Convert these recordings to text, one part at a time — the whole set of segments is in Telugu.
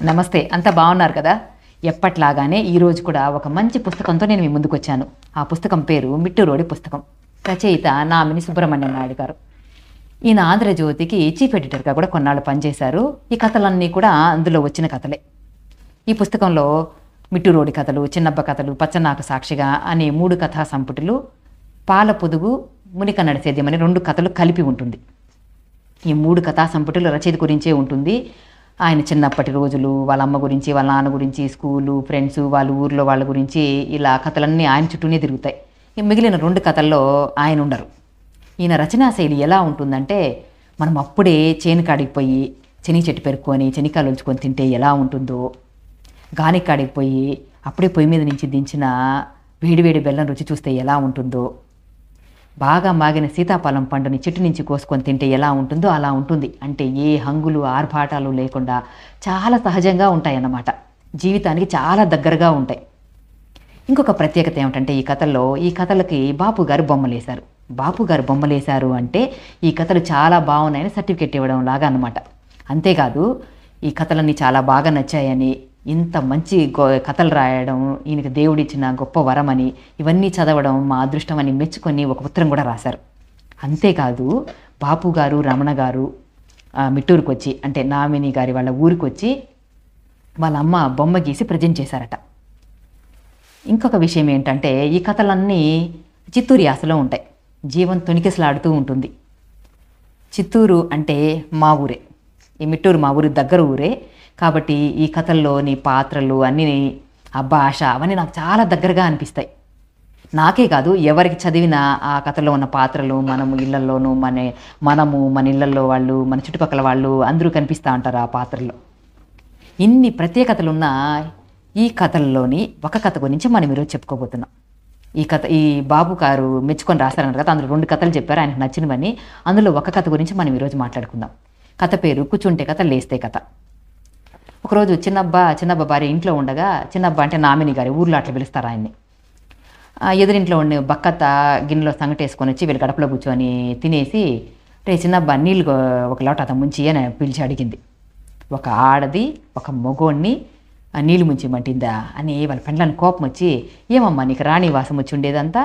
నమస్తే అంతా బాగున్నారు కదా ఎప్పట్లాగానే ఈరోజు కూడా ఒక మంచి పుస్తకంతో నేను మీ ముందుకు వచ్చాను ఆ పుస్తకం పేరు మిట్టూరోడి పుస్తకం రచయిత నామిని సుబ్రహ్మణ్యం నాయుడు గారు ఈయన ఆంధ్రజ్యోతికి చీఫ్ ఎడిటర్గా కూడా కొన్నాళ్ళు పనిచేశారు ఈ కథలన్నీ కూడా అందులో వచ్చిన కథలే ఈ పుస్తకంలో మిట్టురోడి కథలు చిన్నబ్బ కథలు పచ్చనాక సాక్షిగా అనే మూడు కథా సంపుటిలు పాల పొదుగు మునిక నడిసేద్యం అనే రెండు కథలు కలిపి ఉంటుంది ఈ మూడు కథా సంపుటిలు రచయిత గురించే ఉంటుంది ఆయన చిన్నప్పటి రోజులు వాళ్ళ అమ్మ గురించి వాళ్ళ నాన్న గురించి స్కూలు ఫ్రెండ్స్ వాళ్ళ ఊర్లో వాళ్ళ గురించి ఇలా కథలన్నీ ఆయన చుట్టూనే తిరుగుతాయి ఈ మిగిలిన రెండు కథల్లో ఆయన ఉండరు ఈయన రచనా శైలి ఎలా ఉంటుందంటే మనం అప్పుడే చేను కాడికి పోయి శని చెట్టు పెరుక్కొని శనికాయలు ఉంచుకొని తింటే ఎలా ఉంటుందో గానికి కాడికి పోయి అప్పుడే పొయ్యి మీద నుంచి దించిన వేడివేడి బెల్లం రుచి చూస్తే ఎలా ఉంటుందో బాగా మాగిన సీతాఫలం పండుని చెట్టు నుంచి కోసుకొని తింటే ఎలా ఉంటుందో అలా ఉంటుంది అంటే ఏ హంగులు ఆర్భాటాలు లేకుండా చాలా సహజంగా ఉంటాయన్నమాట జీవితానికి చాలా దగ్గరగా ఉంటాయి ఇంకొక ప్రత్యేకత ఏమిటంటే ఈ కథల్లో ఈ కథలకి బాపు గారు బొమ్మలేశారు బాపు గారు బొమ్మలేశారు అంటే ఈ కథలు చాలా బాగున్నాయని సర్టిఫికెట్ ఇవ్వడం లాగా అనమాట అంతేకాదు ఈ కథలన్నీ చాలా బాగా నచ్చాయని ఇంత మంచి గో కథలు రాయడం ఈయనకి దేవుడిచ్చిన గొప్ప వరమని ఇవన్నీ చదవడం మా అదృష్టం అని మెచ్చుకొని ఒక ఉత్తరం కూడా రాశారు అంతేకాదు బాపు గారు రమణ గారు ఆ, మిట్టూరుకు వచ్చి అంటే నామిని గారి వాళ్ళ ఊరికి వచ్చి వాళ్ళ అమ్మ బొమ్మ గీసి ప్రజెంట్ చేశారట ఇంకొక విషయం ఏంటంటే ఈ కథలన్నీ చిత్తూరు యాసలో ఉంటాయి జీవం తొణికిసలాడుతూ ఉంటుంది చిత్తూరు అంటే మా ఊరే ఈ మిట్టూరు మా ఊరి దగ్గర ఊరే కాబట్టి ఈ కథల్లోని పాత్రలు అన్నీ ఆ భాష అవన్నీ నాకు చాలా దగ్గరగా అనిపిస్తాయి నాకే కాదు ఎవరికి చదివిన ఆ కథలో ఉన్న పాత్రలు మనము ఇళ్లలోనూ మన మనము మన ఇళ్లలో వాళ్ళు మన చుట్టుపక్కల వాళ్ళు అందరూ కనిపిస్తూ ఉంటారు ఆ పాత్రలో ఇన్ని ప్రత్యేకతలున్న ఈ కథల్లోని ఒక కథ గురించి మనం ఈరోజు చెప్పుకోబోతున్నాం ఈ కథ ఈ బాబు గారు మెచ్చుకొని రాశారన్నారు కదా అందులో రెండు కథలు చెప్పారు ఆయనకు నచ్చినవని అందులో ఒక కథ గురించి మనం ఈరోజు మాట్లాడుకుందాం కథ పేరు కూర్చుంటే కథ లేస్తే కథ ఒకరోజు చిన్నబ్బ చిన్నబ్బ భార్య ఇంట్లో ఉండగా చిన్నబ్బ అంటే నామిని గారి ఊర్లో అట్లా పిలుస్తారు ఆయన్ని ఆ ఎదురింట్లో ఉండే బక్కత గిన్నెలో సంగటేసుకొని వచ్చి వీళ్ళు గడపలో కూర్చొని తినేసి రే చిన్నబ్బ నీళ్ళు గో- ఒక లోట అతను ముంచి అని పిలిచి అడిగింది ఒక ఆడది ఒక మగోడిని ఆ నీళ్ళు ముంచి మంటిందా అని వాళ్ళ పెండ్లని కోపం వచ్చి ఏమమ్మా నీకు రాణి వాసం వచ్చి ఉండేదంతా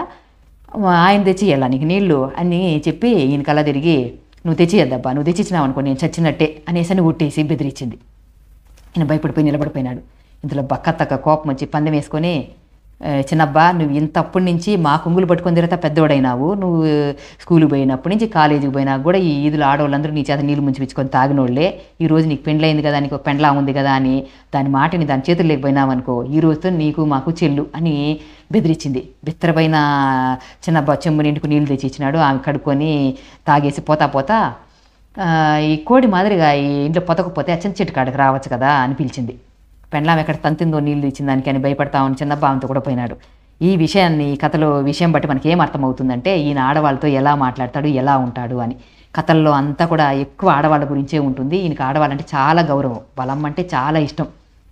ఆయన తెచ్చి ఎలా నీకు నీళ్ళు అని చెప్పి ఈయన కళ్ళ తిరిగి నువ్వు తెచ్చియద్దబ్బా నువ్వు తెచ్చిచ్చినావు అనుకో నేను చచ్చినట్టే అనేసి అని కొట్టేసి బెదిరించింది ఈయన భయపడిపోయి నిలబడిపోయినాడు ఇందులో బక్కత్తక్క కోపం వచ్చి పందెం వేసుకొని "ఏ, చిన్నబ్బా నువ్వు ఇంతప్పటి నుంచి మా కుంగులు పట్టుకొని తిరుగుతా పెద్దోడైనావు నువ్వు స్కూల్కి పోయినప్పటి నుంచి కాలేజీకి పోయినా కూడా ఈ ఈదులు ఆడవాళ్ళందరూ నీ చేత నీళ్ళు ముంచిపించుకొని తాగినోళ్ళే ఈ రోజు నీకు పెండ్లైంది కదా నీకు ఒక పెండ్లా ఉంది కదా అని దాని మాటని దాని చేతులు లేకపోయినావనుకో ఈ రోజుతో నీకు మాకు చెల్లు అని బెదిరించింది బిత్తరపైన చిన్నబ్బా చెంబు నిండుకు నీళ్లు తెచ్చి ఇచ్చినాడు ఆమె కడుక్కొని తాగేసి పోతా పోతా ఆ, ఈ కోడి మాదిరిగా ఈ ఇంట్లో పొతకపోతే ఆ చిన్న చెట్టు కాడికి రావచ్చు కదా అని పిలిచింది పెండ్లాం ఎక్కడ తంతిందో నీళ్ళు ఇచ్చిన దానికి అని భయపడతామని చిన్నబ్బా ఆమెతో కూడా పోయినాడు ఈ విషయాన్ని ఈ కథలో విషయం బట్టి మనకి ఏం అర్థమవుతుందంటే ఈయన ఆడవాళ్ళతో ఎలా మాట్లాడతాడు ఎలా ఉంటాడు అని కథల్లో అంతా కూడా ఎక్కువ ఆడవాళ్ళ గురించే ఉంటుంది ఈయనకి ఆడవాళ్ళంటే చాలా గౌరవం వాళ్ళమ్మ అంటే చాలా ఇష్టం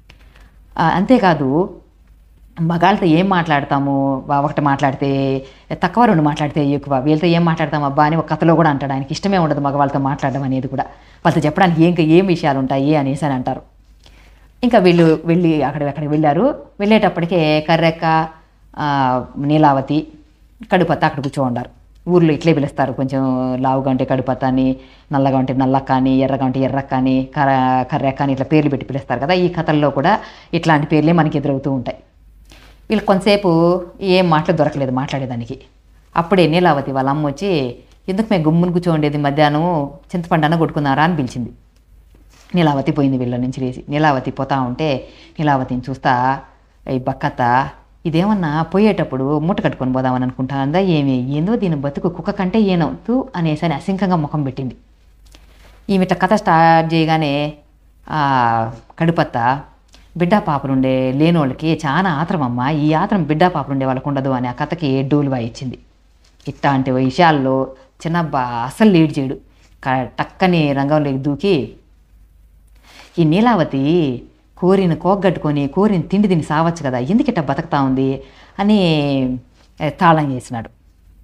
ఆ, అంతేకాదు మగాళ్ళతో ఏం మాట్లాడతాము వా- ఒకటి మాట్లాడితే తక్కువ రెండు మాట్లాడితే ఎక్కువ వీళ్ళతో ఏం మాట్లాడతాం అబ్బా అని ఒక కథలో కూడా అంటాడు ఆయనకి ఇష్టమే ఉండదు మగవాళ్ళతో మాట్లాడడం అనేది కూడా వాళ్ళతో చెప్పడానికి ఏం ఏం విషయాలు ఉంటాయి అనేసి అని అంటారు ఇంకా వీళ్ళు వెళ్ళి అక్కడ అక్కడికి వెళ్ళారు వెళ్ళేటప్పటికే కర్రెక్క ఆ, నీలావతి కడుపత్త అక్కడ కూర్చో ఉండారు ఊర్లో ఇట్లే పిలుస్తారు కొంచెం లావుగా ఉంటే కడుపత్త అని నల్లగా ఉంటే నల్లక్క అని ఎర్రగా ఉంటే ఎర్రక్క అని కర్ర కర్రెక్క అని ఇట్లా పేర్లు పెట్టి పిలుస్తారు కదా ఈ కథల్లో కూడా ఇట్లాంటి పేర్లే మనకి ఎదురవుతూ ఉంటాయి వీళ్ళు కొంతసేపు ఏం మాటలు దొరకలేదు మాట్లాడేదానికి అప్పుడే నీలావతి వాళ్ళ అమ్మ వచ్చి ఎందుకు మేము గుమ్మును కూర్చోండేది మధ్యాహ్నం చింతపండు అన్న కొట్టుకున్నారా అని పిలిచింది నీలావతి పోయింది వీళ్ళ నుంచి లేచి నీలావతి పోతా ఉంటే నీలావతిని చూస్తా ఈ బక్కత ఇదేమన్నా పోయేటప్పుడు మూట కట్టుకొని పోదామని అనుకుంటానందా ఏమి ఏందో దీని బతుకు కుక్క కంటే ఏనో తూ అనేసి అని అసింకంగా ముఖం పెట్టింది ఈమె ఇట్లా కథ స్టార్ట్ చేయగానే ఆ కడుపత్త బిడ్డా పాపలుండే లేనోళ్ళకి చాలా ఆత్రమమ్మ ఈ ఆత్రం బిడ్డా పాపలుండే వాళ్ళకు ఉండదు అని ఆ కథకి డోలు వాయించింది ఇట్లాంటి విషయాల్లో చిన్నబ్బా అస్సలు లీడ్ చేయడు క- టక్కని రంగంలోకి దూకి ఈ నీలావతి కోరిన కోగ్గట్టుకొని కోరిన తిండి తిని సావచ్చు కదా ఎందుకు ఇట్లా బతుకుతా ఉంది అని ఏ, తాళం చేసినాడు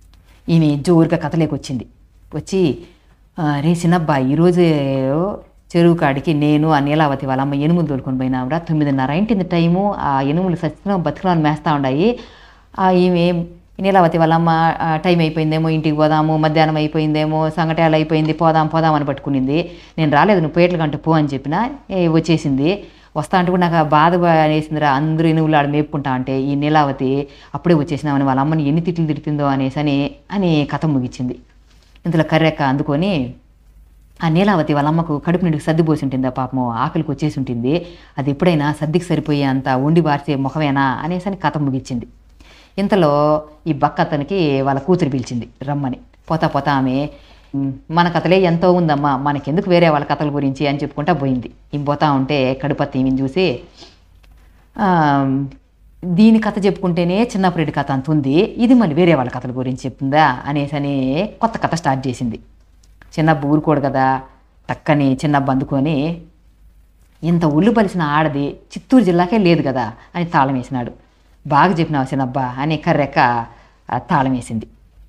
ఈమె జోరుగా కథలేకి వచ్చింది వచ్చి "ఆ, రే చిన్నబ్బా ఈరోజు చెరువు కాడికి నేను ఆ నీలావతి వాళ్ళ అమ్మ ఎనుములు తోలుకొని పోయినాంరా తొమ్మిదిన్నర ఇంటింది టైము ఆ ఎనుములు సచ్చినా బతుకులను మేస్తా ఉన్నాయి ఆ ఈమె నీలావతి వాళ్ళ అమ్మ ఆ, టైం అయిపోయిందేమో ఇంటికి పోదాము మధ్యాహ్నం అయిపోయిందేమో సంగటాలు అయిపోయింది పోదాం పోదాం అని పట్టుకునింది నేను రాలేదు నువ్వు పేట్ల కంటే పో అని చెప్పిన ఏ, వచ్చేసింది వస్తా అంటే కూడా నాకు ఆ బాధ అనేసిందిరా అందరూ ఎనుగులు ఆడ మేపుకుంటా అంటే ఈ నీలావతి అప్పుడే వచ్చేసినామని వాళ్ళ అమ్మని ఎన్ని తిట్లు తిడుతుందో అనేసి అని అని కథ ముగిచ్చింది ఇంతలో కర్రెక్క అందుకొని ఆ నీలావతి వాళ్ళ అమ్మకు కడుపు నిండుకు సర్ది పోసి ఉంటుంది ఆ పాపము ఆకలికి వచ్చేసి ఉంటుంది అది ఎప్పుడైనా సర్దికి సరిపోయే అంత వండి బార్చే ముఖమేనా అనేసి అని కథ ముగిచ్చింది ఇంతలో ఈ బక్క అతనికి వాళ్ళ కూతురు పిలిచింది రమ్మని పోతా పోతా ఆమె "ఉమ్, మన కథలే ఎంతో ఉందమ్మా మనకెందుకు వేరే వాళ్ళ కథల గురించి అని చెప్పుకుంటా పోయింది ఈమె పోతా ఉంటే కడుపత్తి ఈమెను చూసి "ఆ, దీని కథ చెప్పుకుంటేనే చిన్నప్పురెడ్డి కథ అంత ఉంది ఇది మళ్ళీ వేరే వాళ్ళ కథల గురించి చెప్తుందా అనేసి అని కొత్త కథ స్టార్ట్ చేసింది చిన్నబ్బు ఊరుకోడు కదా టక్కని చిన్నబ్బు అందుకొని ఇంత ఒళ్ళు బలిసిన ఆడది చిత్తూరు జిల్లాకే లేదు కదా అని తాళం వేసినాడు బాగా చెప్పినావు చిన్నబ్బా అని కర్రెక్క ఆ, తాళం వేసింది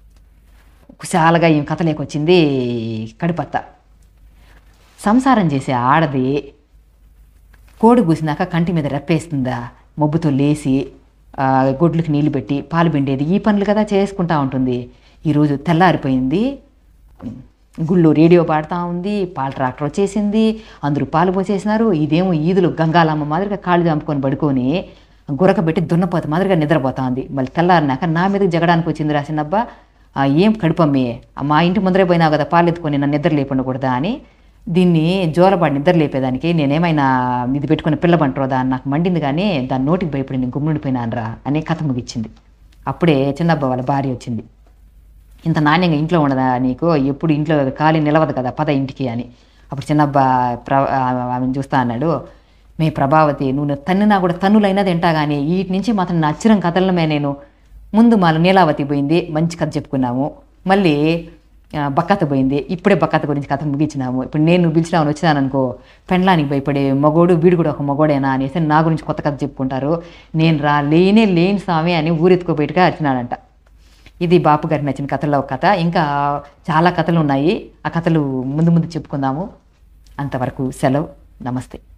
కుశాలగా ఈ కథ లేకొచ్చింది కడుపత్త సంసారం చేసే ఆడది కోడి కూసినాక కంటి మీద రెప్పేస్తుందా మబ్బుతో లేసి ఆ, గొడ్లకు నీళ్లు పెట్టి పాలు పిండేది ఈ పనులు కదా చేసుకుంటా ఉంటుంది ఈరోజు తెల్లారిపోయింది గుళ్ళు రేడియో పాడుతూ ఉంది పాల ట్రాక్టర్ వచ్చేసింది అందరూ పాలు పోసేసినారు ఇదేమో ఈదులు గంగాలమ్మ మాదిరిగా కాళ్ళు చంపుకొని పడుకొని గురక పెట్టి దున్నపోత మాదిరిగా నిద్రపోతా ఉంది మళ్ళీ తెల్లారినాక నా మీదకి జగడానికి వచ్చింది రాసినబ్బా ఆ, ఏం కడుపమ్మే మా ఇంటి ముందరే పోయినావు కదా పాలు ఎత్తుకొని నన్ను నిద్ర లేపండకూడదా అని దీన్ని జోలబాడి నిద్ర లేపేదానికి నేనేమైనా ఇది పెట్టుకుని పిల్ల బంటరోదా అని నాకు మండింది కానీ దాని నోటికి భయపడి నేను గుమ్ముడిపోయినానరా అని కథ ముగిచ్చింది అప్పుడే చిన్నబ్బ వాళ్ళ భార్య వచ్చింది ఇంత నాణ్యంగా ఇంట్లో ఉండదా నీకు ఎప్పుడు ఇంట్లో ఖాళీ నిలవదు కదా పద ఇంటికి అని అప్పుడు చిన్నబ్బ ప్ర ఆమెను చూస్తా అన్నాడు మే ప్రభావతి నువ్వు తన్నినా కూడా తన్నులైనా తింటా కానీ వీటి నుంచి మాత్రం నా అచ్చిరం కథలమే నేను ముందు మాలో నీలావతి పోయింది మంచి కథ చెప్పుకున్నాము మళ్ళీ ఆ, బక్కత పోయింది ఇప్పుడే బక్కత గురించి కథ ముగించినాము ఇప్పుడు నేను పిలిచినామని వచ్చినాను అనుకో పెండ్లానికి భయపడే మగోడు వీడు కూడా ఒక మగోడేనా అనేసి నా గురించి కొత్త కథ చెప్పుకుంటారు నేను రా లేనే లేని స్వామి అని ఊరెత్తుకోబయటగా వచ్చినాడంట ఇది బాపు గారికి నచ్చిన కథల్లో ఒక కథ ఇంకా చాలా కథలు ఉన్నాయి ఆ కథలు ముందు ముందు చెప్పుకుందాము అంతవరకు సెలవు నమస్తే